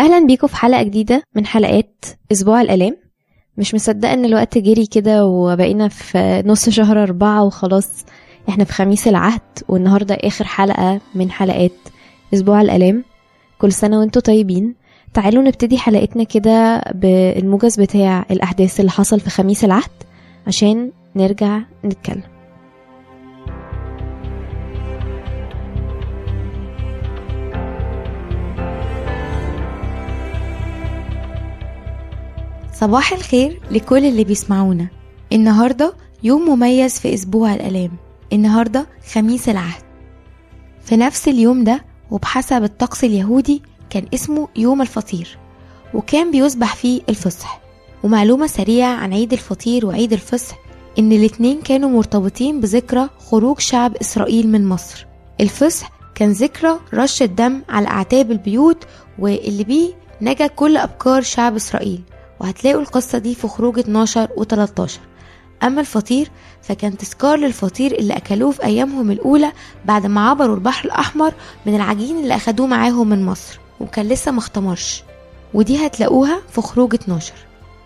أهلا بيكم في حلقة جديدة من حلقات أسبوع الآلام مش مصدقة إن الوقت جري كده وبقينا في نص شهر أربعة وخلاص إحنا في خميس العهد والنهاردة آخر حلقة من حلقات أسبوع الآلام كل سنة وانتوا طيبين تعالوا نبتدي حلقتنا كده بالموجز بتاع الأحداث اللي حصل في خميس العهد عشان نرجع نتكلم صباح الخير لكل اللي بيسمعونا النهاردة يوم مميز في أسبوع الآلام النهاردة خميس العهد في نفس اليوم ده وبحسب الطقس اليهودي كان اسمه يوم الفطير وكان بيذبح فيه الفصح ومعلومة سريعة عن عيد الفطير وعيد الفصح إن الاتنين كانوا مرتبطين بذكرى خروج شعب إسرائيل من مصر الفصح كان ذكرى رش الدم على أعتاب البيوت واللي بيه نجا كل أبكار شعب إسرائيل وهتلاقوا القصة دي في خروج 12 و 13 أما الفطير فكان تذكار للفطير اللي أكلوه في أيامهم الأولى بعد ما عبروا البحر الأحمر من العجين اللي أخدوه معاهم من مصر وكان لسه مختمرش ودي هتلاقوها في خروج 12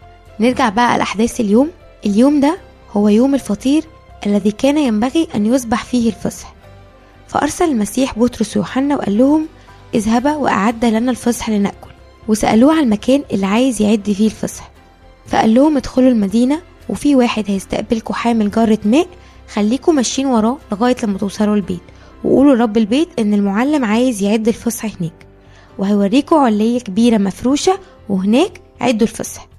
نرجع بقى لأحداث اليوم اليوم ده هو يوم الفطير الذي كان ينبغي أن يذبح فيه الفصح فأرسل المسيح بطرس ويوحنا وقال لهم اذهبا وأعد لنا الفصح لنأكل وسألوه على المكان اللي عايز يعد فيه الفصح فقال لهم ادخلوا المدينة وفي واحد هيستقبلكوا حامل جارة ماء خليكوا ماشيين وراه لغاية لما توصلوا البيت وقولوا لرب البيت ان المعلم عايز يعد الفصح هناك وهيوريكوا علية كبيرة مفروشة وهناك عدوا الفصح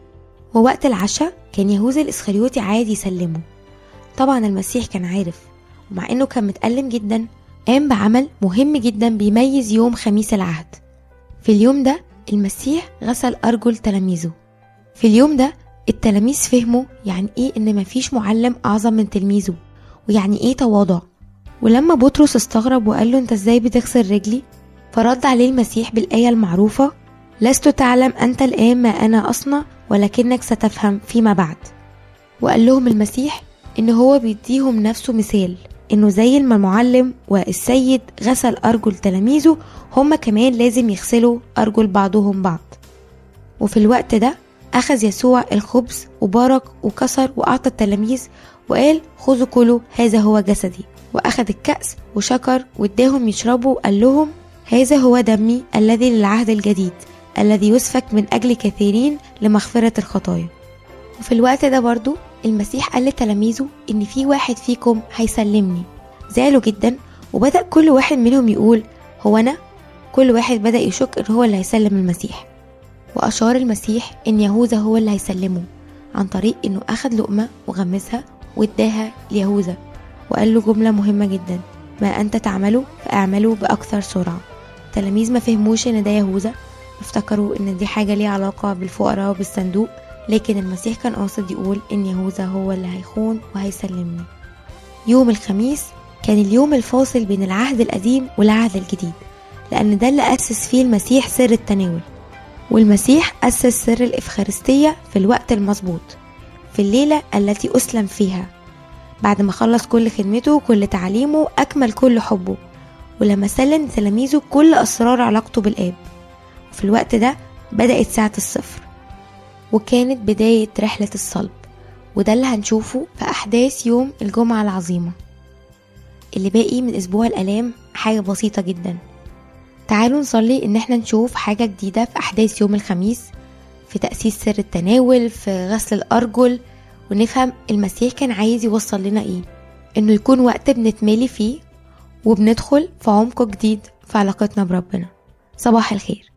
ووقت العشاء كان يهوذا الإسخريوطي عايز يسلمه طبعا المسيح كان عارف ومع انه كان متألم جدا قام بعمل مهم جدا بيميز يوم خميس العهد في اليوم ده المسيح غسل أرجل تلاميذه في اليوم ده التلاميذ فهموا يعني ايه ان مفيش معلم اعظم من تلميذه ويعني ايه تواضع ولما بطرس استغرب وقال له انت ازاي بتغسل رجلي فرد عليه المسيح بالآية المعروفة لست تعلم أنت الآن ما أنا أصنع ولكنك ستفهم فيما بعد وقال لهم المسيح إن هو بيديهم نفسه مثال إنه زي ما المعلم والسيد غسل أرجل تلاميذه هما كمان لازم يغسلوا أرجل بعضهم بعض وفي الوقت ده أخذ يسوع الخبز وبارك وكسر وأعطى التلاميذ وقال خذوا كلوا هذا هو جسدي وأخذ الكأس وشكر واداهم يشربوا وقال لهم هذا هو دمي الذي للعهد الجديد الذي يسفك من أجل كثيرين لمغفرة الخطايا وفي الوقت ده برضو المسيح قال لتلاميذه إن في واحد فيكم هيسلمني زعلوا جدا وبدأ كل واحد منهم يقول هو أنا كل واحد بدأ يشك إن هو اللي هيسلم المسيح وأشار المسيح إن يهوذا هو اللي هيسلمه عن طريق إنه أخد لقمة وغمسها واداها ليهوذا وقال له جملة مهمة جدا ما أنت تعمله فاعمله بأكثر سرعة التلاميذ ما فهموش إن ده يهوذا افتكروا إن دي حاجة ليها علاقة بالفقراء وبالصندوق لكن المسيح كان قاصد يقول إن يهوذا هو اللي هيخون وهيسلمني يوم الخميس كان اليوم الفاصل بين العهد القديم والعهد الجديد لأن ده اللي أسس فيه المسيح سر التناول والمسيح أسس سر الإفخارستية في الوقت المظبوط في الليلة التي أسلم فيها بعد ما خلص كل خدمته وكل تعليمه أكمل كل حبه ولما سلم تلاميذه كل أسرار علاقته بالآب في الوقت ده بدأت ساعة الصفر وكانت بداية رحلة الصلب وده اللي هنشوفه في أحداث يوم الجمعة العظيمة اللي باقي من أسبوع الآلام حاجة بسيطة جدا تعالوا نصلي إن احنا نشوف حاجة جديدة في أحداث يوم الخميس في تأسيس سر التناول في غسل الأرجل ونفهم المسيح كان عايز يوصل لنا إيه إنه يكون وقت بنتمالي فيه وبندخل في عمق جديد في علاقتنا بربنا صباح الخير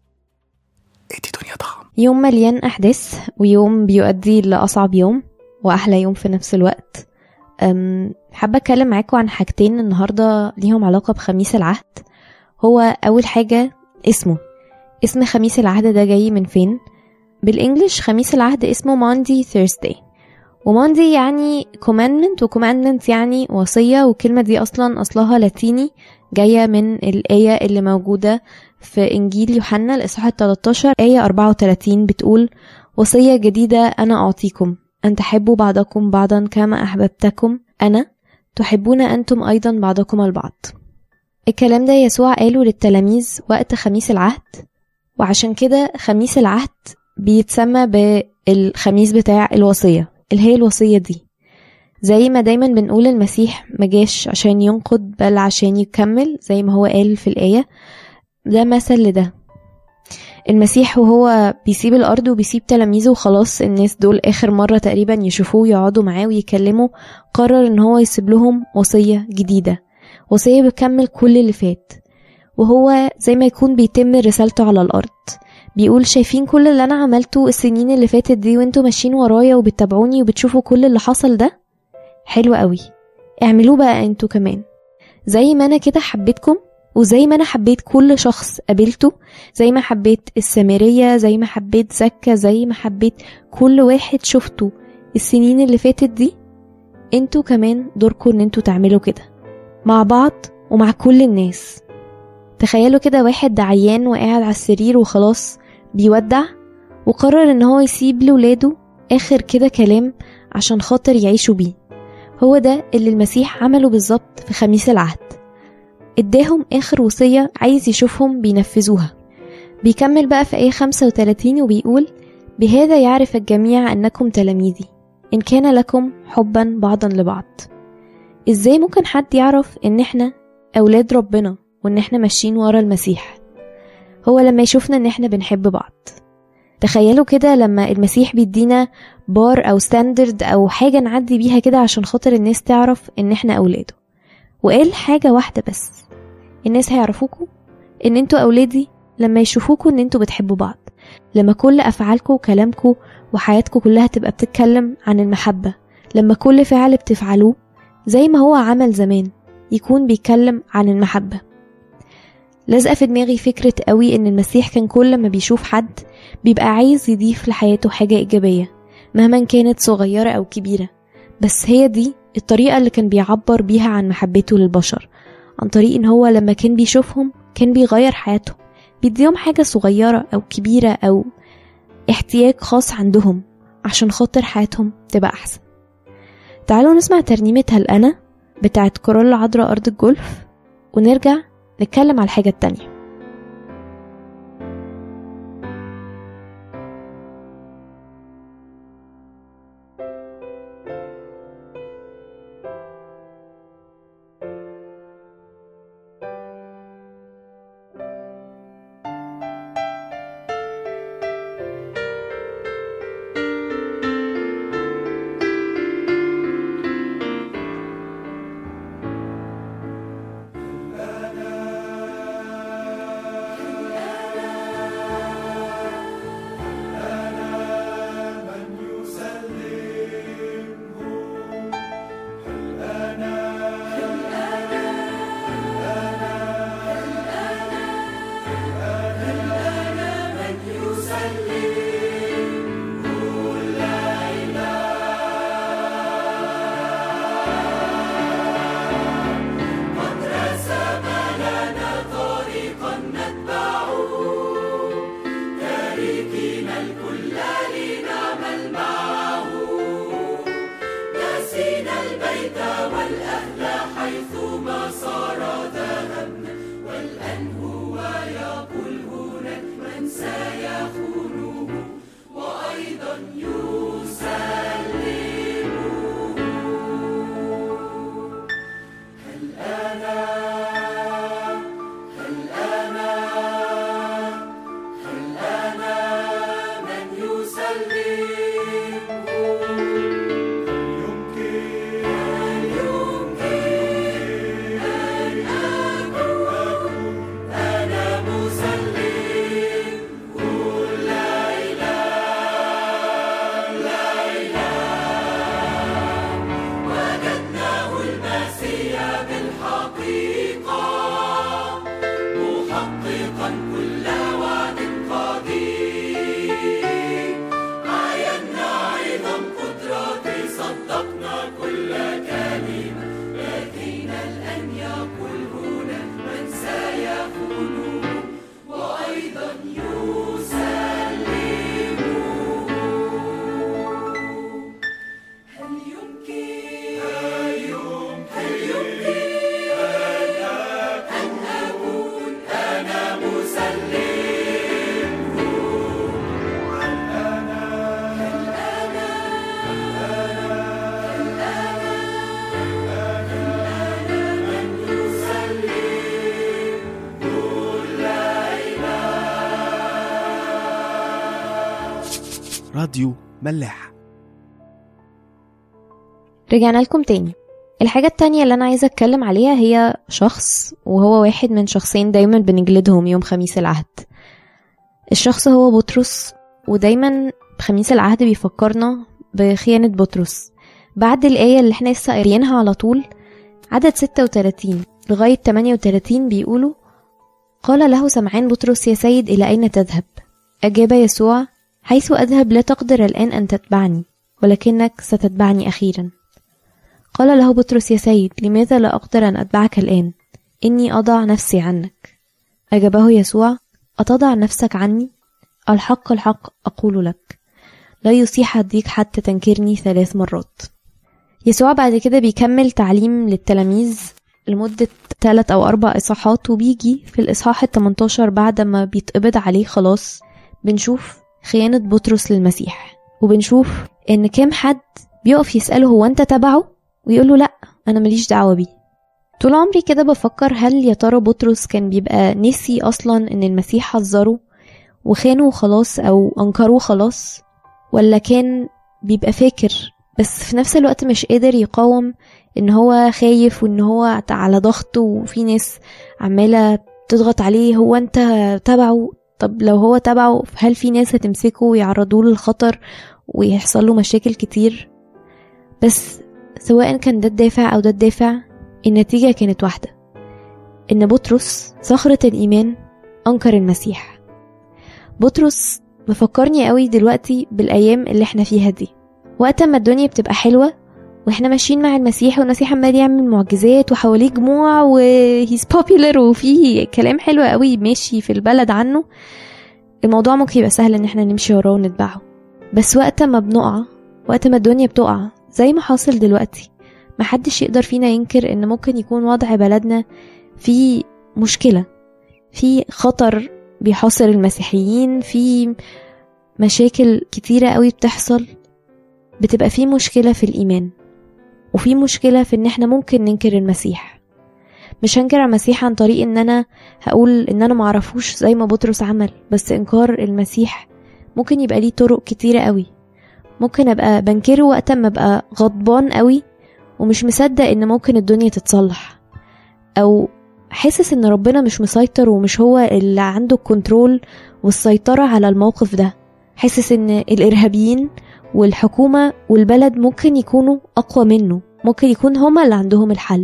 ادي دنيا طعم يوم مليان أحداث ويوم بيؤدي لأصعب يوم وأحلى يوم في نفس الوقت أم، حابة أتكلم معاكم عن حاجتين النهاردة ليهم علاقة بخميس العهد هو أول حاجة اسمه اسم خميس العهد ده جاي من فين؟ بالإنجلش خميس العهد اسمه ماندي Thursday وماندي يعني commandment وcommandment يعني وصية والكلمة دي أصلا أصلها لاتيني جاية من الآية اللي موجودة في إنجيل يوحنا الإصحاح ال 13 آية 34 بتقول وصية جديدة أنا أعطيكم أن تحبوا بعضكم بعضا كما أحببتكم أنا تحبون أنتم أيضا بعضكم البعض الكلام ده يسوع قاله للتلاميذ وقت خميس العهد وعشان كده خميس العهد بيتسمى بالخميس بتاع الوصية اللي هي الوصية دي زي ما دايما بنقول المسيح مجاش عشان ينقض بل عشان يكمل زي ما هو قال في الآية ده مثل لده المسيح وهو بيسيب الأرض وبيسيب تلاميذه وخلاص الناس دول آخر مرة تقريبا يشوفوه يقعدوا معاه ويكلموا قرر إن هو يسيب لهم وصية جديدة وصية بتكمل كل اللي فات وهو زي ما يكون بيتم رسالته على الأرض بيقول شايفين كل اللي أنا عملته السنين اللي فاتت دي وانتوا ماشيين ورايا وبتتابعوني وبتشوفوا كل اللي حصل ده حلو قوي اعملوه بقى انتوا كمان زي ما أنا كده حبيتكم وزي ما أنا حبيت كل شخص قابلته زي ما حبيت السامرية زي ما حبيت زكا زي ما حبيت كل واحد شفته السنين اللي فاتت دي انتوا كمان دوركم ان انتوا تعملوا كده مع بعض ومع كل الناس تخيلوا كده واحد عيان وقاعد على السرير وخلاص بيودع وقرر ان هو يسيب لولاده اخر كده كلام عشان خاطر يعيشوا بيه هو ده اللي المسيح عمله بالظبط في خميس العهد اداهم اخر وصية عايز يشوفهم بينفذوها بيكمل بقى في آية 35 وبيقول بهذا يعرف الجميع أنكم تلاميذي إن كان لكم حبا بعضا لبعض إزاي ممكن حد يعرف إن إحنا أولاد ربنا وإن إحنا ماشيين ورا المسيح هو لما يشوفنا إن إحنا بنحب بعض تخيلوا كده لما المسيح بيدينا بار أو ستاندرد أو حاجة نعدي بيها كده عشان خاطر الناس تعرف إن إحنا أولاده وقال حاجة واحدة بس الناس هيعرفوكوا إن انتوا أولادي لما يشوفوكوا إن انتوا بتحبوا بعض لما كل أفعالكوا وكلامكوا وحياتكوا كلها تبقى بتتكلم عن المحبة لما كل فعل بتفعلوه زي ما هو عمل زمان يكون بيتكلم عن المحبة لازقة في دماغي فكرة قوي إن المسيح كان كل ما بيشوف حد بيبقى عايز يضيف لحياته حاجة إيجابية مهما كانت صغيرة أو كبيرة بس هي دي الطريقة اللي كان بيعبر بيها عن محبته للبشر عن طريق إن هو لما كان بيشوفهم كان بيغير حياتهم بيديهم حاجة صغيرة أو كبيرة أو احتياج خاص عندهم عشان خاطر حياتهم تبقى أحسن تعالوا نسمع ترنيمة هل أنا بتاعت كورولا عذراء أرض الجولف ونرجع نتكلم على الحاجة التانية راديو ملاح رجعنا لكم تاني الحاجة التانية اللي أنا عايزة أتكلم عليها هي شخص وهو واحد من شخصين دايما بنجلدهم يوم خميس العهد الشخص هو بطرس ودايما خميس العهد بيفكرنا بخيانة بطرس بعد الآية اللي احنا لسه قاريينها على طول عدد 36 لغاية 38 بيقولوا قال له سمعان بطرس يا سيد إلى أين تذهب؟ أجاب يسوع حيث أذهب لا تقدر الآن أن تتبعني ولكنك ستتبعني أخيرا قال له بطرس يا سيد لماذا لا أقدر أن أتبعك الآن إني أضع نفسي عنك أجابه يسوع أتضع نفسك عني الحق الحق أقول لك لا يصيح الضيق حتى تنكرني ثلاث مرات يسوع بعد كده بيكمل تعليم للتلاميذ لمدة ثلاث أو أربع إصحاحات وبيجي في الإصحاح ال 18 بعد ما بيتقبض عليه خلاص بنشوف خيانة بطرس للمسيح وبنشوف إن كام حد بيقف يسأله هو أنت تبعه ويقوله لأ أنا ماليش دعوة بيه طول عمري كده بفكر هل يا ترى بطرس كان بيبقى نسي أصلا إن المسيح حذره وخانه وخلاص أو أنكروه خلاص ولا كان بيبقى فاكر بس في نفس الوقت مش قادر يقاوم ان هو خايف وان هو على ضغط وفي ناس عمالة تضغط عليه هو انت تبعه طب لو هو تبعه هل في ناس هتمسكه ويعرضوه للخطر ويحصل له مشاكل كتير بس سواء كان ده الدافع او ده الدافع النتيجة كانت واحدة ان بطرس صخرة الايمان انكر المسيح بطرس مفكرني قوي دلوقتي بالايام اللي احنا فيها دي وقت ما الدنيا بتبقى حلوة واحنا ماشيين مع المسيح والمسيح عمال يعمل معجزات وحواليه جموع وهيز بوبيلر وفي كلام حلو قوي ماشي في البلد عنه الموضوع ممكن يبقى سهل ان احنا نمشي وراه ونتبعه بس وقت ما بنقع وقت ما الدنيا بتقع زي ما حاصل دلوقتي محدش يقدر فينا ينكر ان ممكن يكون وضع بلدنا في مشكلة في خطر بيحاصر المسيحيين في مشاكل كتيرة قوي بتحصل بتبقى في مشكلة في الإيمان وفي مشكلة في إن إحنا ممكن ننكر المسيح مش هنكر المسيح عن طريق إن أنا هقول إن أنا معرفوش زي ما بطرس عمل بس إنكار المسيح ممكن يبقى ليه طرق كتيرة قوي ممكن أبقى بنكره وقت ما أبقى غضبان قوي ومش مصدق إن ممكن الدنيا تتصلح أو حاسس إن ربنا مش مسيطر ومش هو اللي عنده الكنترول والسيطرة على الموقف ده حاسس إن الإرهابيين والحكومة والبلد ممكن يكونوا أقوى منه ممكن يكون هما اللي عندهم الحل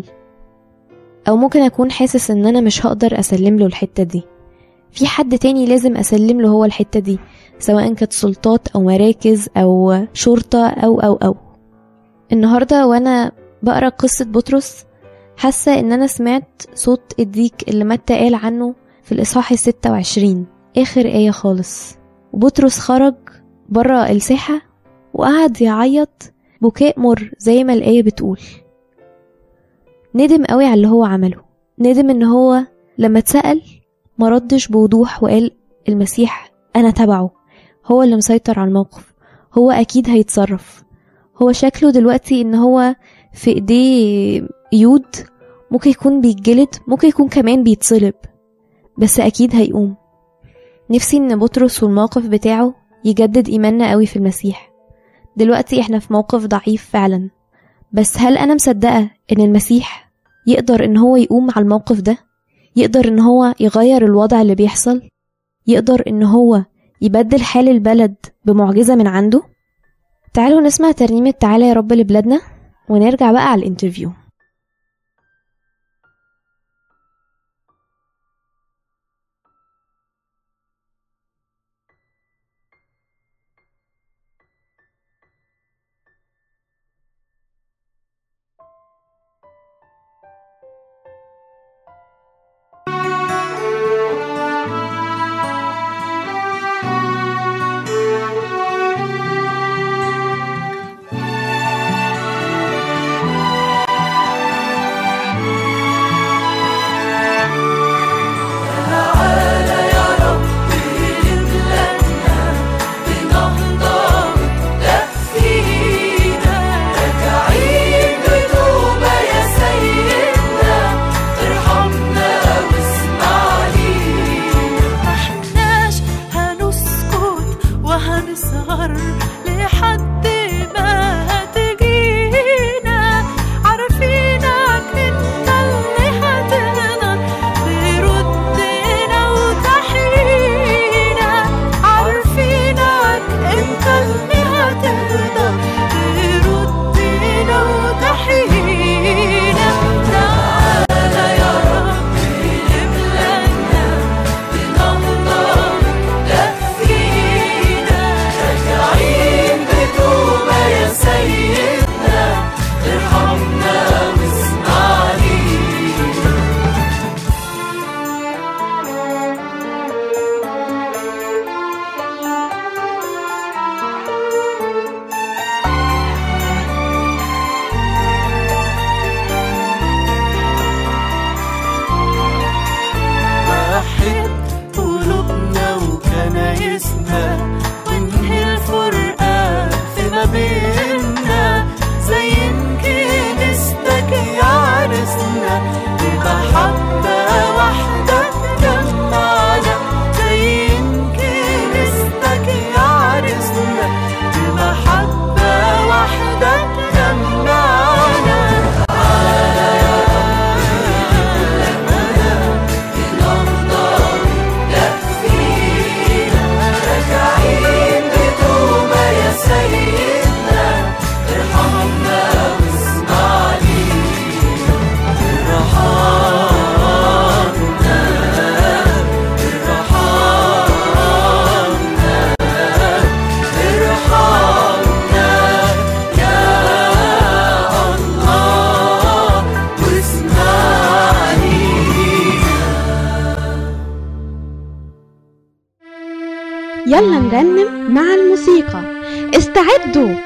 أو ممكن أكون حاسس إن أنا مش هقدر أسلم له الحتة دي في حد تاني لازم أسلم له هو الحتة دي سواء كانت سلطات أو مراكز أو شرطة أو أو أو النهاردة وأنا بقرأ قصة بطرس حاسة إن أنا سمعت صوت الديك اللي متى قال عنه في الإصحاح الستة وعشرين آخر آية خالص وبطرس خرج برا الساحة وقعد يعيط بكاء مر زي ما الآية بتقول ندم قوي على اللي هو عمله ندم ان هو لما اتسأل مردش بوضوح وقال المسيح انا تبعه هو اللي مسيطر على الموقف هو اكيد هيتصرف هو شكله دلوقتي ان هو في ايديه يود ممكن يكون بيتجلد ممكن يكون كمان بيتصلب بس اكيد هيقوم نفسي ان بطرس والموقف بتاعه يجدد ايماننا قوي في المسيح دلوقتي احنا في موقف ضعيف فعلا بس هل انا مصدقة ان المسيح يقدر ان هو يقوم على الموقف ده يقدر ان هو يغير الوضع اللي بيحصل يقدر ان هو يبدل حال البلد بمعجزة من عنده تعالوا نسمع ترنيمة تعالى يا رب لبلادنا ونرجع بقى على الانترفيو تعالى يلا نرنم مع الموسيقى استعدوا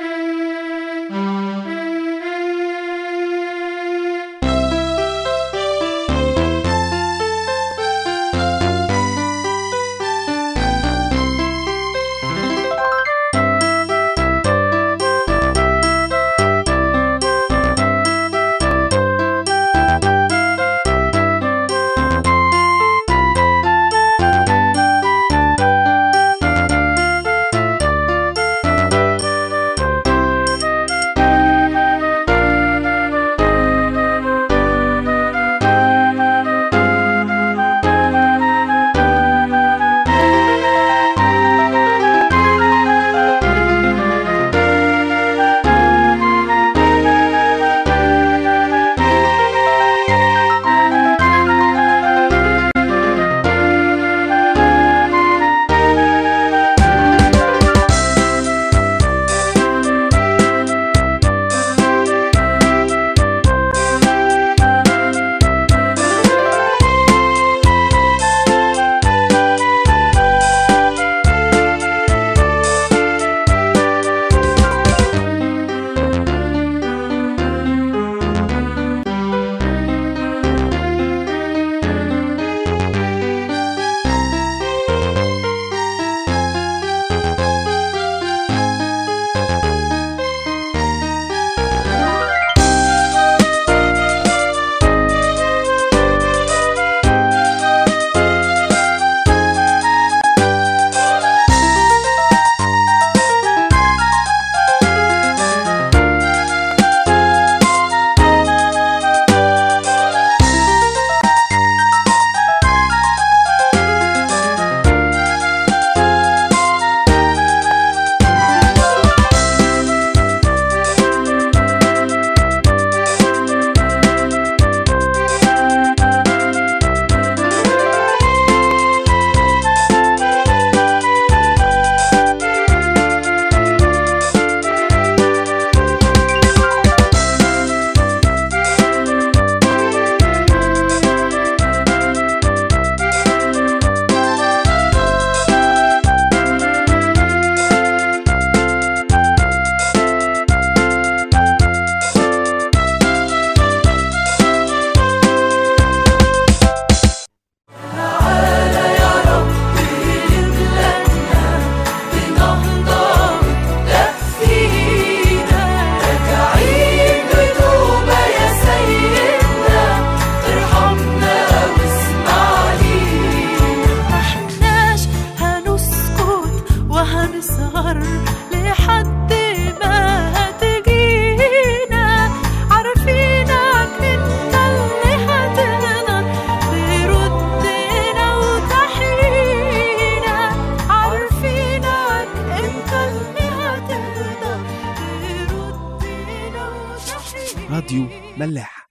راديو ملاح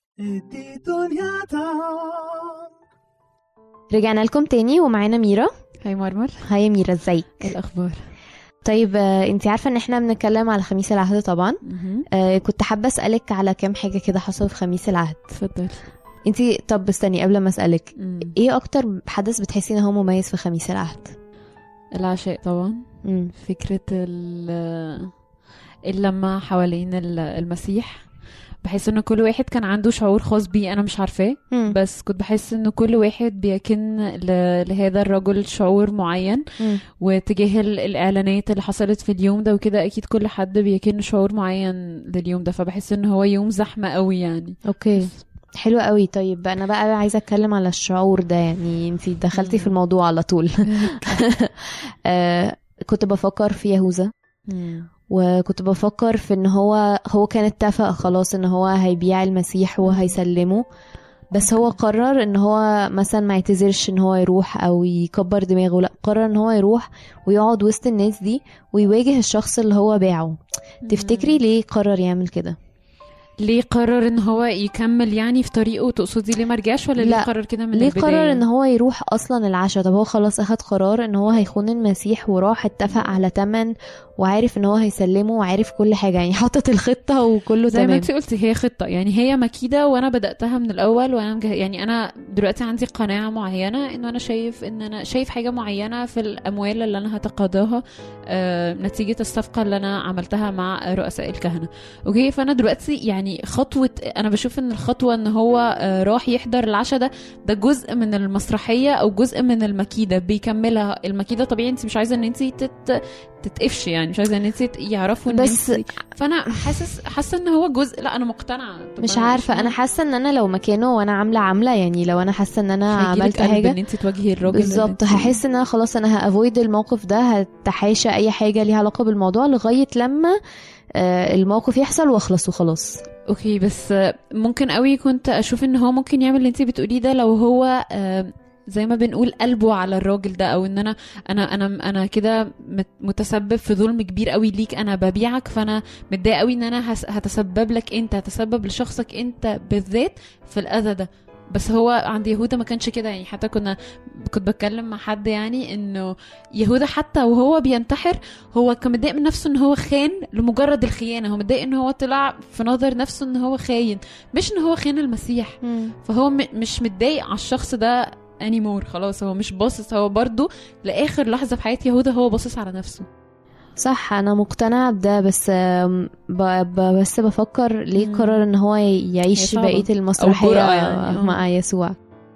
رجعنا لكم تاني ومعانا ميرا هاي مرمر هاي يا ميرا ازيك ايه الاخبار طيب آه، انتي عارفه ان احنا بنتكلم على خميس العهد طبعا آه، كنت حابه اسالك على كام حاجه كده حصلوا في خميس العهد تفضل انتي طب استني قبل ما اسالك مم. ايه اكتر حدث بتحسي ان هو مميز في خميس العهد العشاء طبعا مم. فكرة ال- اللمة حوالين ال- المسيح بحس ان كل واحد كان عنده شعور خاص بيه انا مش عارفاه مم. بس كنت بحس ان كل واحد بيكن ل- لهذا الرجل شعور معين مم. وتجاه ال- الاعلانات اللي حصلت في اليوم ده وكده اكيد كل حد بيكن شعور معين لليوم ده فبحس ان هو يوم زحمة قوي يعني اوكي حلو قوي طيب انا بقى عايزه اتكلم على الشعور ده يعني انتي دخلتي في مم. الموضوع على طول آه كنت بفكر في يهوذا مم. وكنت بفكر في ان هو هو كان اتفق خلاص ان هو هيبيع المسيح وهيسلمه بس هو قرر ان هو مثلا ما يعتذرش ان هو يروح او يكبر دماغه لا قرر ان هو يروح ويقعد وسط الناس دي ويواجه الشخص اللي هو باعه تفتكري ليه قرر يعمل كده ليه قرر ان هو يكمل يعني في طريقه تقصدي ليه ما رجعش ولا ليه لا. قرر كده من ليه البدايه قرر ان هو يروح اصلا العشاء طب هو خلاص اخد قرار ان هو هيخون المسيح وراح اتفق على تمن وعارف ان هو هيسلمه وعارف كل حاجه يعني حاطط الخطه وكله زي ما تمام انت قلتي هي خطه يعني هي مكيده وانا بداتها من الاول وانا مجه... يعني انا دلوقتي عندي قناعه معينه ان انا شايف ان انا شايف حاجه معينه في الاموال اللي انا هتقاضاها آه نتيجه الصفقه اللي انا عملتها مع رؤساء الكهنه اوكي فانا دلوقتي يعني خطوه انا بشوف ان الخطوه ان هو آه راح يحضر العشاء ده ده جزء من المسرحيه او جزء من المكيده بيكملها المكيده طبيعي انت مش عايزه ان انت تت... تتقفش يعني مش عايزه ان انت يعرفوا ان بس- انت فانا حاسس حاسه ان هو جزء لا انا مقتنعه طب مش أنا عارفه انا حاسه ان انا لو مكانه وانا عامله عامله يعني لو انا حاسه ان انا هيجيلك عملت قلب حاجه ان انت تواجهي الراجل اللي بالظبط انت- هحس ان انا خلاص انا هافويد الموقف ده هتحاشى اي حاجه ليها علاقه بالموضوع لغايه لما آه، الموقف يحصل واخلص وخلاص اوكي بس آه، ممكن قوي كنت اشوف ان هو ممكن يعمل اللي انت بتقوليه ده لو هو آه، زي ما بنقول قلبه على الراجل ده او ان انا انا انا انا كده مت- متسبب في ظلم كبير قوي ليك انا ببيعك فانا متضايق قوي ان انا هس- هتسبب لك انت هتسبب لشخصك انت بالذات في الاذى ده بس هو عند يهوذا ما كانش كده يعني حتى كنا كنت بتكلم مع حد يعني انه يهوذا حتى وهو بينتحر هو كان متضايق من نفسه ان هو خان لمجرد الخيانه هو متضايق ان هو طلع في نظر نفسه ان هو خاين مش ان هو خان المسيح فهو م- مش متضايق على الشخص ده انيمور خلاص هو مش باصص هو برضو لاخر لحظه في حياه يهوذا هو باصص على نفسه صح انا مقتنعه بده بس آم، ب... ب... بس بفكر ليه مم. قرر ان هو هي يعيش صعبة. بقيه أو المسرحيه جرأة يعني، آه. مع يسوع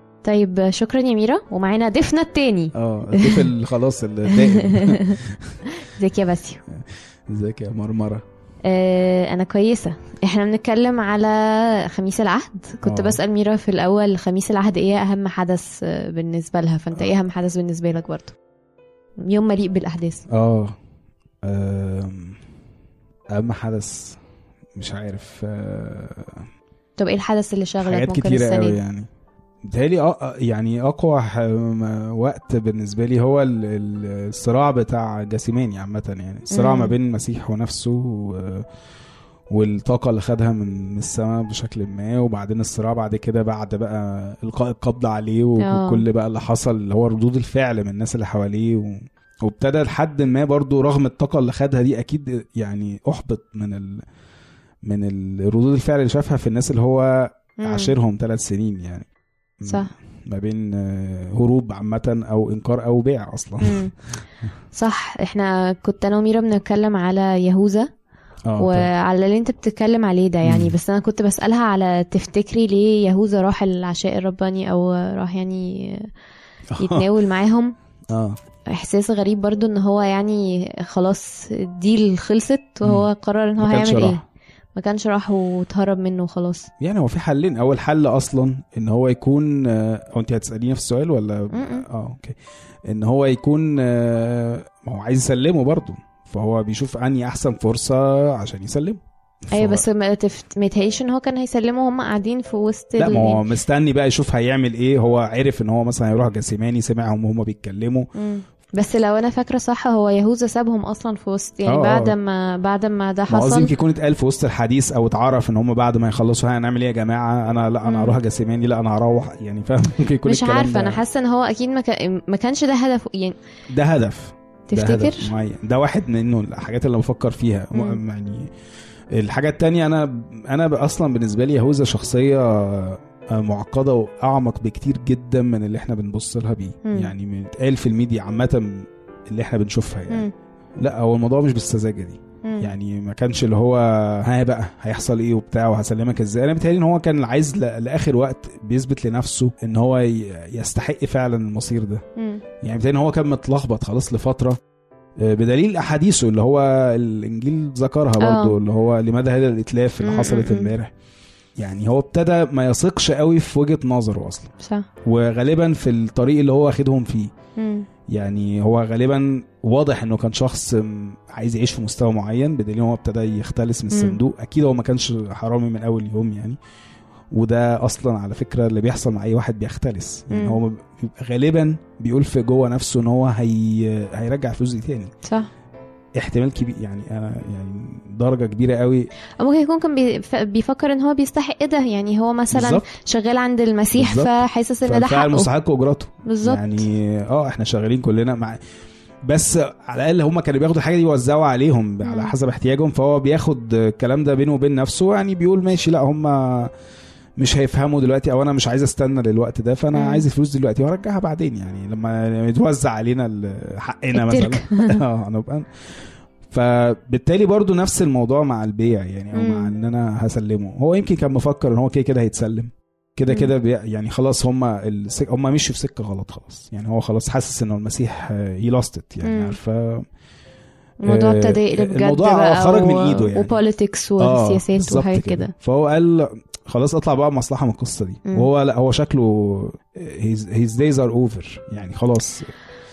طيب شكرا يا ميرا ومعانا ضيفنا التاني اه الضيف اللي خلاص الدائم ازيك يا باسيو ازيك يا مرمره آه انا كويسه احنا بنتكلم على خميس العهد كنت آه. بسال ميرا في الاول خميس العهد ايه اهم حدث آه، بالنسبه لها فانت آه. ايه اهم حدث بالنسبه لك برضه يوم مليء بالاحداث اه آم، اهم حدث مش عارف آه، طب ايه الحدث اللي شغلك حاجات ممكن كتيرة السنه قوي دي يعني بتهيألي آه يعني أقوى ح- م- وقت بالنسبة لي هو ال- ال- الصراع بتاع جاسيماني عامة يعني الصراع مم. ما بين المسيح ونفسه و- والطاقة اللي خدها من من السماء بشكل ما وبعدين الصراع بعد كده بعد بقى إلقاء القبض عليه آه. وكل بقى اللي حصل اللي هو ردود الفعل من الناس اللي حواليه و... وابتدى لحد ما برضو رغم الطاقة اللي خدها دي أكيد يعني أحبط من ال... من الردود الفعل اللي شافها في الناس اللي هو مم. عاشرهم ثلاث سنين يعني صح. ما بين آه، هروب عامة أو إنكار أو بيع أصلا مم. صح احنا كنت انا وميرا بنتكلم على يهوذا اه طبعاً. وعلى اللي انت بتتكلم عليه ده يعني مم. بس انا كنت بسألها على تفتكري ليه يهوذا راح العشاء الرباني او راح يعني يتناول معاهم اه احساس غريب برضو ان هو يعني خلاص الديل خلصت وهو قرر ان هو ما كانش هيعمل راح. ايه ما كانش راح واتهرب منه وخلاص يعني هو في حلين أول حل أصلا إن هو يكون آه، أو أنت هتسأليني في السؤال ولا م-م. اه أوكي إن هو يكون آه، ما هو عايز يسلمه برضه فهو بيشوف أني أحسن فرصة عشان يسلمه ايوه فهو- بس ما تفت... ما يتهيأليش ان هو كان هيسلمه هم قاعدين في وسط لا ال- ما هو مستني بقى يشوف هيعمل ايه هو عرف ان هو مثلا هيروح جاسيماني سمعهم وهم بيتكلموا مم. بس لو انا فاكره صح هو يهوذا سابهم اصلا في وسط يعني آه، بعد آه. ما بعد ما ده ما قصدي حصل يمكن يكون اتقال في وسط الحديث او اتعرف ان هم بعد ما يخلصوا ها هنعمل ايه يا جماعه انا لا انا مم. هروح جاسيماني لا انا هروح يعني فاهم ممكن يكون مش الكلام عارفه ده- انا حاسه ان هو اكيد ما, كان... ما كانش ده هدفه يعني ده هدف ده تفتكر هدف معين ده واحد منه الحاجات اللي بفكر فيها مم. يعني الحاجه التانية انا انا اصلا بالنسبه لي يهوذا شخصيه معقده واعمق بكتير جدا من اللي احنا بنبص لها بيه مم. يعني من اتقال في الميديا عامه اللي احنا بنشوفها يعني مم. لا هو الموضوع مش بالسذاجه دي مم. يعني ما كانش اللي هو ها بقى هيحصل ايه وبتاع وهسلمك ازاي انا بيتهيألي ان هو كان عايز ل- لاخر وقت بيثبت لنفسه ان هو ي- يستحق فعلا المصير ده مم. يعني بيتهيألي ان هو كان متلخبط خلاص لفتره آه، بدليل احاديثه اللي هو الانجيل ذكرها برضه آه. اللي هو لماذا هذا الاتلاف اللي مم، حصلت مم، مم. امبارح يعني هو ابتدى ما يثقش قوي في وجهه نظره اصلا صح وغالبا في الطريق اللي هو واخدهم فيه مم. يعني هو غالبا واضح انه كان شخص م- عايز يعيش في مستوى معين بدليل ان هو ابتدى يختلس من مم. الصندوق اكيد هو ما كانش حرامي من اول يوم يعني وده اصلا على فكره اللي بيحصل مع اي واحد بيختلس يعني مم. هو بيبقى غالبا بيقول في جوه نفسه ان هو هي... هيرجع فلوس دي تاني صح احتمال كبير يعني انا يعني درجه كبيره قوي أو ممكن يكون كان بيف- بيفكر ان هو بيستحق ده يعني هو مثلا بالظبط شغال عند المسيح بالظبط. فحاسس ان ده فالفعل حقه مستحق اجرته بالظبط يعني اه احنا شغالين كلنا مع بس على الاقل هم كانوا بياخدوا الحاجه دي يوزعوا عليهم على مم. حسب احتياجهم فهو بياخد الكلام ده بينه وبين نفسه يعني بيقول ماشي لا هم مش هيفهموا دلوقتي او انا مش عايز استنى للوقت ده فانا مم. عايز الفلوس دلوقتي وارجعها بعدين يعني لما يتوزع علينا ال- حقنا مثلا التركة. اه نبقى فبالتالي برضو نفس الموضوع مع البيع يعني او مم. مع ان انا هسلمه هو يمكن كان مفكر ان هو كده كده هيتسلم كده مم. كده بي- يعني خلاص هم السك... هم مشوا في سكه غلط خلاص يعني هو خلاص حاسس انه المسيح هي لاست يعني مم. عارفه الموضوع آه، ابتدى يقلب جد الموضوع بقى خرج من و- إيده يعني. وبوليتكس آه، وسياسات بالظبط وحاجات كده فهو قال خلاص اطلع بقى مصلحه من القصه دي مم. وهو لا هو شكله هيز دايز ار اوفر يعني خلاص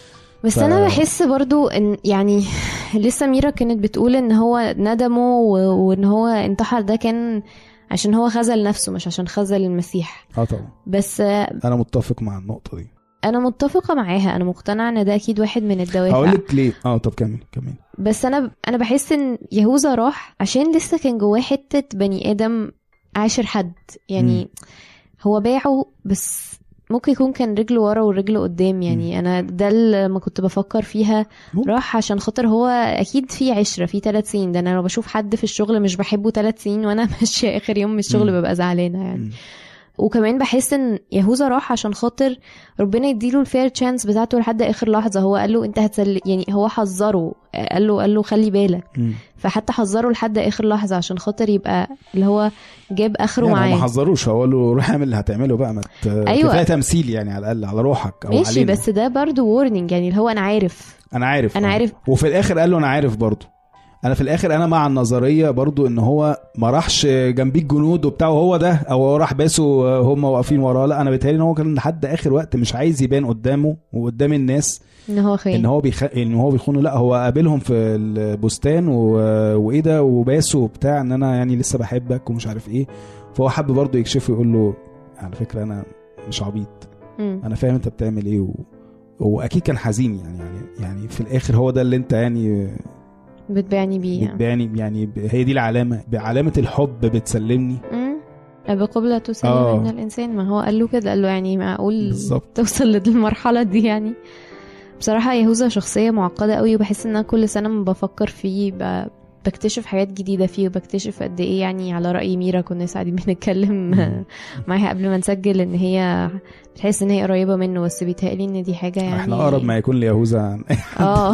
بس ف- انا بحس برضو ان يعني لسه ميرا كانت بتقول ان هو ندمه و- وان هو انتحر ده كان عشان هو خذل نفسه مش عشان خذل المسيح اه طبعا بس آه، انا متفق مع النقطه دي انا متفقه معاها انا مقتنعه ان ده اكيد واحد من الدوافع هقول لك ليه اه طب كمل كمل بس انا انا بحس ان يهوذا راح عشان لسه كان جواه حته بني ادم عاشر حد يعني مم. هو باعه بس ممكن يكون كان رجله ورا ورجله قدام يعني انا ده اللي ما كنت بفكر فيها ممكن. راح عشان خاطر هو اكيد في عشره في ثلاث سنين ده انا لو بشوف حد في الشغل مش بحبه ثلاث سنين وانا ماشيه اخر يوم من الشغل مم. ببقى زعلانه يعني مم. وكمان بحس ان يهوذا راح عشان خاطر ربنا يديله الفير تشانس بتاعته لحد اخر لحظه هو قال له انت هتسل يعني هو حذره قال له قال له خلي بالك مم. فحتى حذره لحد اخر لحظه عشان خاطر يبقى اللي هو جاب اخره يعني هو ما معاه حذروش هو قال له روح اعمل اللي هتعمله بقى ما ت... أيوة. كفايه تمثيل يعني على الاقل على روحك او ماشي علينا بس ده برضه وورنينج يعني اللي هو انا عارف انا عارف انا آه. عارف وفي الاخر قال له انا عارف برضو انا في الاخر انا مع النظريه برضو ان هو ما راحش جنبيه الجنود وبتاع وهو ده او هو راح باسه هم واقفين وراه لا انا بيتهيألي ان هو كان لحد اخر وقت مش عايز يبان قدامه وقدام الناس ان هو خاين ان هو بيخ... ان هو بيخونه لا هو قابلهم في البستان و... وايه ده وباسه وبتاع ان انا يعني لسه بحبك ومش عارف ايه فهو حب برضه يكشفه يقول له على فكره انا مش عبيط مم. انا فاهم انت بتعمل ايه و... واكيد كان حزين يعني يعني يعني في الاخر هو ده اللي انت يعني بتبيعني بيه يعني بتباني يعني ب- هي دي العلامه بعلامه الحب بتسلمني مم. بقبلة تسلم آه. من الانسان ما هو قال له كده قال له يعني معقول بالظبط توصل للمرحله دي يعني بصراحه يهوذا شخصيه معقده قوي وبحس ان انا كل سنه ما بفكر فيه ب... بكتشف حاجات جديده فيه وبكتشف قد ايه يعني على راي ميرا كنا لسه قاعدين بنتكلم مم. معاها قبل ما نسجل ان هي بتحس ان هي قريبه منه بس بيتهيألي ان دي حاجه يعني احنا اقرب ما يكون ليهوذا عن اه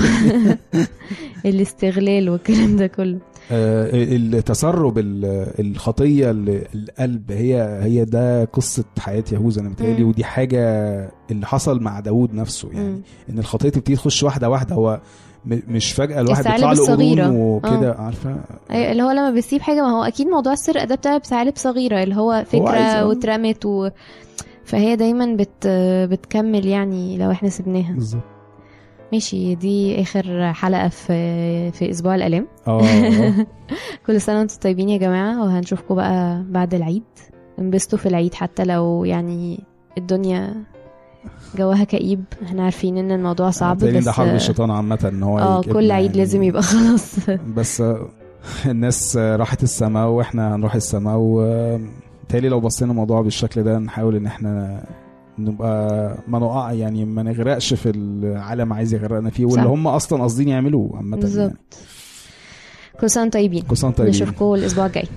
الاستغلال والكلام ده كله آه، التسرب ال- الخطيه ال- القلب هي هي ده قصه حياه يهوذا انا متهيألي مم. ودي حاجه اللي حصل مع داوود نفسه يعني مم. ان الخطيه تبتدي تخش واحده واحده هو م- مش فجاه الواحد الثعالب بيطلع له الصغيرة. قرون وكده عارفه أيوة، اللي هو لما بيسيب حاجه ما هو اكيد موضوع السرقه ده بتاع ثعالب صغيره اللي هو عايز، فكره آه. واترمت و... فهي دايما بت... بتكمل يعني لو احنا سبناها بالظبط ماشي دي اخر حلقه في في اسبوع الالام اه آه. كل سنه وانتم طيبين يا جماعه وهنشوفكم بقى بعد العيد انبسطوا في العيد حتى لو يعني الدنيا جواها كئيب احنا عارفين ان الموضوع صعب متهيألي بس ده حرب الشيطان عامه ان هو اه يجيبنا كل عيد يعني. لازم يبقى خلاص بس آه، الناس آه، راحت السماء واحنا هنروح السماء وبالتالي لو بصينا الموضوع بالشكل ده نحاول ان احنا نبقى ما نقع يعني ما نغرقش في العالم عايز يغرقنا فيه واللي صح. هم اصلا قاصدين يعملوه عامه يعني بالظبط كل سنه وانتم طيبين كل سنه وأنتم طيبين نشوفكم الاسبوع الجاي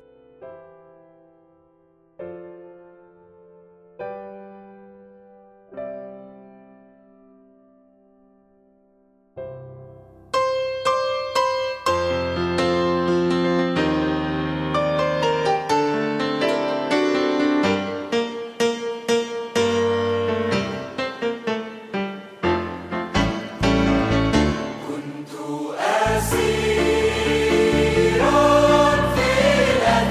أسيرا في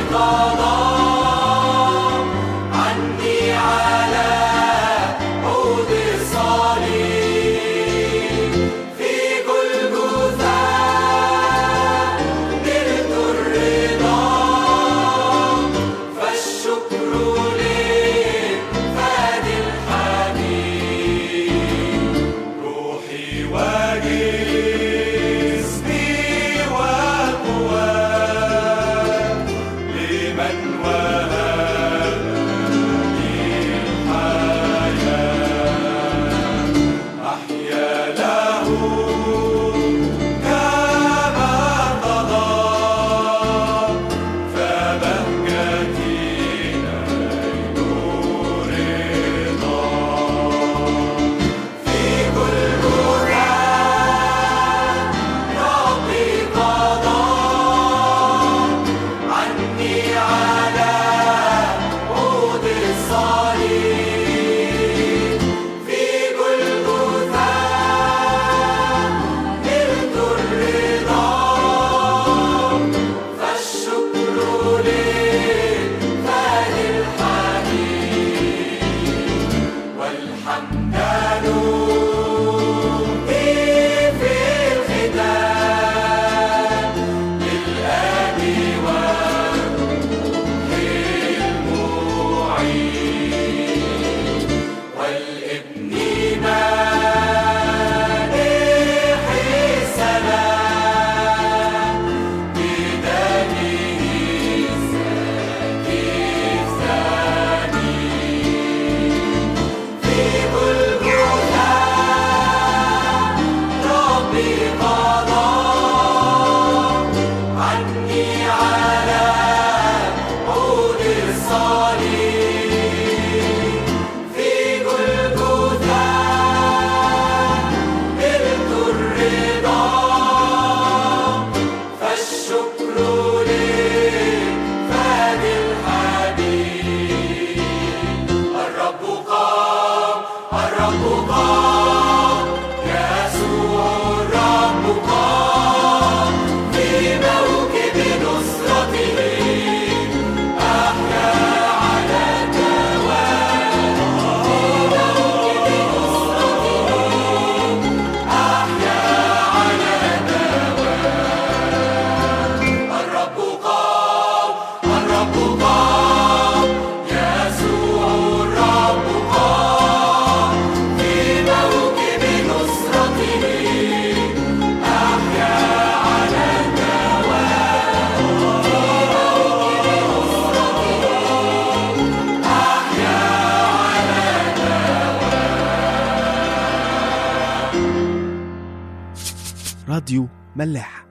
راديو ملاح